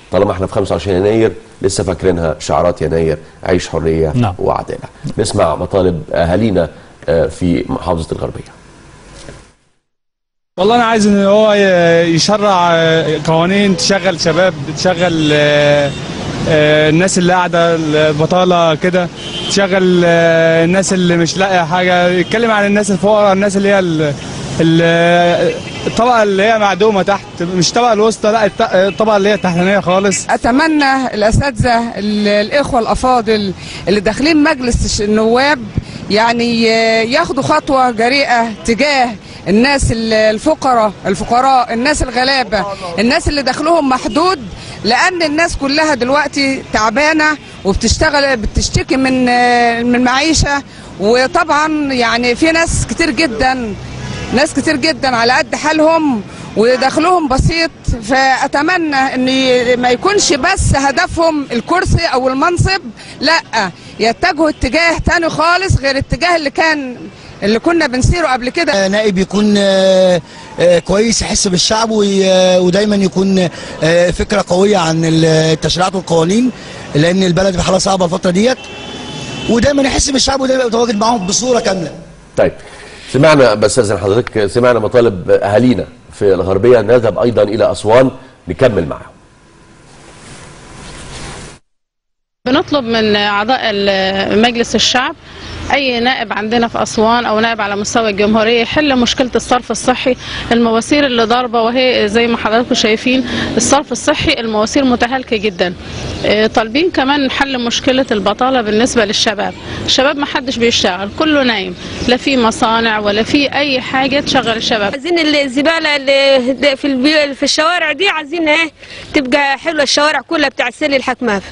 طالما احنا في 25 يناير لسه فاكرينها شعارات يناير عيش حريه نعم. وعداله نسمع مطالب اهالينا آه، في محافظه الغربيه والله انا عايز ان هو ي- يشرع آه، قوانين تشغل شباب تشغل آه، آه، الناس اللي قاعده البطاله كده تشغل آه، الناس اللي مش لاقيه حاجه يتكلم عن الناس الفقراء الناس اللي هي ال- ال- الطبقه اللي هي معدومه تحت مش الطبقه الوسطى لا الط- الطبقه اللي هي التحتانيه خالص اتمنى الاساتذه ال- الاخوه الافاضل اللي داخلين مجلس النواب يعني ياخدوا خطوه جريئه تجاه الناس ال- الفقراء الفقراء الناس الغلابه الناس اللي دخلهم محدود لان الناس كلها دلوقتي تعبانه وبتشتغل بتشتكي من من المعيشه وطبعا يعني في ناس كتير جدا ناس كتير جدا على قد حالهم ودخلهم بسيط فاتمنى ان ي- ما يكونش بس هدفهم الكرسي او المنصب لا يتجهوا اتجاه تاني خالص غير الاتجاه اللي كان اللي كنا بنسيره قبل كده نائب يكون آه، آه، كويس يحس بالشعب وي- آه، ودايما يكون آه، فكره قويه عن التشريعات والقوانين لان البلد في حاله صعبه الفتره ديت ودايما يحس بالشعب ودايما يبقى متواجد معاهم بصوره كامله طيب سمعنا بستاذن حضرتك سمعنا مطالب اهالينا في الغربيه نذهب ايضا الى اسوان نكمل معاهم بنطلب من اعضاء ال- مجلس الشعب اي نائب عندنا في اسوان او نائب على مستوى الجمهوريه يحل مشكله الصرف الصحي المواسير اللي ضاربه وهي زي ما حضراتكم شايفين الصرف الصحي المواسير متهالكه جدا آه، طالبين كمان حل مشكله البطاله بالنسبه للشباب الشباب ما حدش بيشتغل كله نايم لا في مصانع ولا في اي حاجه تشغل الشباب عايزين الزباله اللي في البي... في الشوارع دي عايزين ايه تبقى حلوه الشوارع كلها بتاع السن الحكمه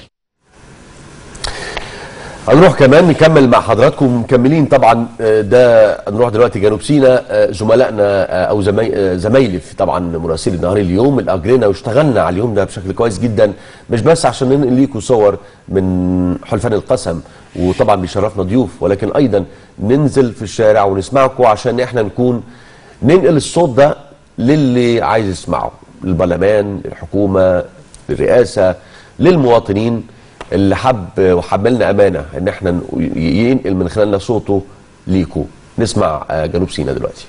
هنروح كمان نكمل مع حضراتكم مكملين طبعا آه، ده نروح دلوقتي جنوب سيناء آه، زملائنا آه، او زمي- آه، زمايلي في طبعا مراسلي نهار اليوم اللي اجرينا واشتغلنا على اليوم ده بشكل كويس جدا مش بس عشان ننقل لكم صور من حلفان القسم وطبعا بيشرفنا ضيوف ولكن ايضا ننزل في الشارع ونسمعكم عشان احنا نكون ننقل الصوت ده للي عايز يسمعه للبرلمان للحكومه للرئاسه للمواطنين اللي حب وحملنا امانه ان احنا ن- ينقل من خلالنا صوته ليكو نسمع آه، جنوب سيناء دلوقتي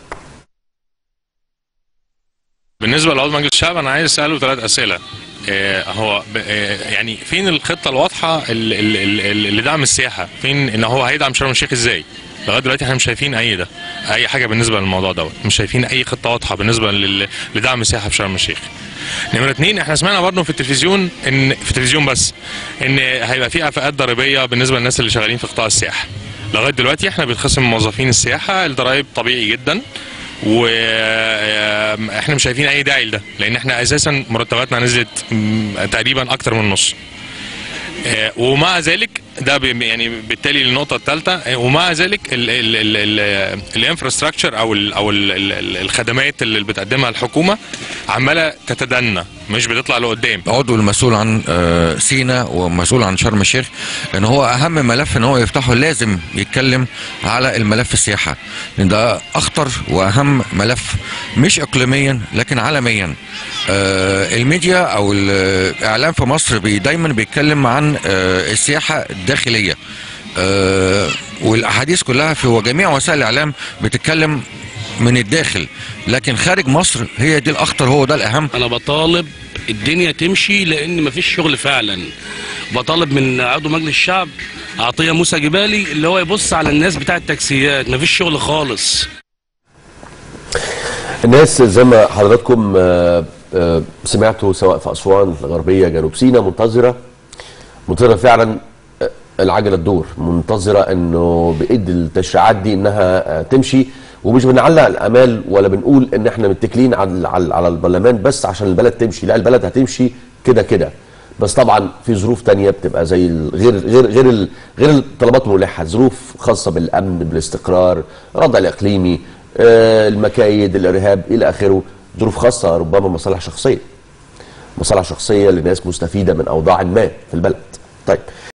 بالنسبه لعضو مجلس الشعب انا عايز اساله ثلاث اسئله آه، هو ب- آه، يعني فين الخطه الواضحه ال- ال- ال- ال- لدعم السياحه فين ان هو هيدعم شرم الشيخ ازاي لغايه دلوقتي احنا مش شايفين اي ده اي حاجه بالنسبه للموضوع دوت مش شايفين اي خطه واضحه بالنسبه لل- لدعم السياحه في شرم الشيخ نمرة اتنين احنا سمعنا برضه في التلفزيون ان في التلفزيون بس ان هيبقى في افاقات ضريبيه بالنسبه للناس اللي شغالين في قطاع السياحه لغايه دلوقتي احنا بنخصم من موظفين السياحه الضرايب طبيعي جدا واحنا مش شايفين اي داعي لده لان احنا اساسا مرتباتنا نزلت م، تقريبا اكتر من النص آه، ومع ذلك ده ب- يعني بالتالي للنقطه الثالثه ومع ذلك الانفراستراكشر او ال او ال ال الخدمات اللي بتقدمها الحكومه عماله تتدنى مش بتطلع لقدام عضو المسؤول عن آه، سينا ومسؤول عن شرم الشيخ ان هو اهم ملف ان هو يفتحه لازم يتكلم على الملف السياحه لان ده اخطر واهم ملف مش اقليميا لكن عالميا آه، الميديا او الاعلام في مصر بي دايما بيتكلم عن آه، السياحه الداخليه آه، والاحاديث كلها في وجميع وسائل الاعلام بتتكلم من الداخل لكن خارج مصر هي دي الاخطر هو ده الاهم انا بطالب الدنيا تمشي لان مفيش شغل فعلا بطالب من عضو مجلس الشعب عطيه موسى جبالي اللي هو يبص على الناس بتاع التاكسيات مفيش شغل خالص الناس زي ما حضراتكم آه، آه، سمعتوا سواء في اسوان الغربيه جنوب سيناء منتظره منتظره فعلا آه، العجله تدور منتظره انه بايد التشريعات دي انها آه، تمشي ومش بنعلق الامال ولا بنقول ان احنا متكلين على على على البرلمان بس عشان البلد تمشي لا البلد هتمشي كده كده بس طبعا في ظروف تانية بتبقى زي ال- غير غير غير ال- غير الطلبات الملحه ظروف خاصه بالامن بالاستقرار الوضع الاقليمي آه، المكايد الارهاب الى اخره ظروف خاصه ربما مصالح شخصيه مصالح شخصيه لناس مستفيده من اوضاع ما في البلد طيب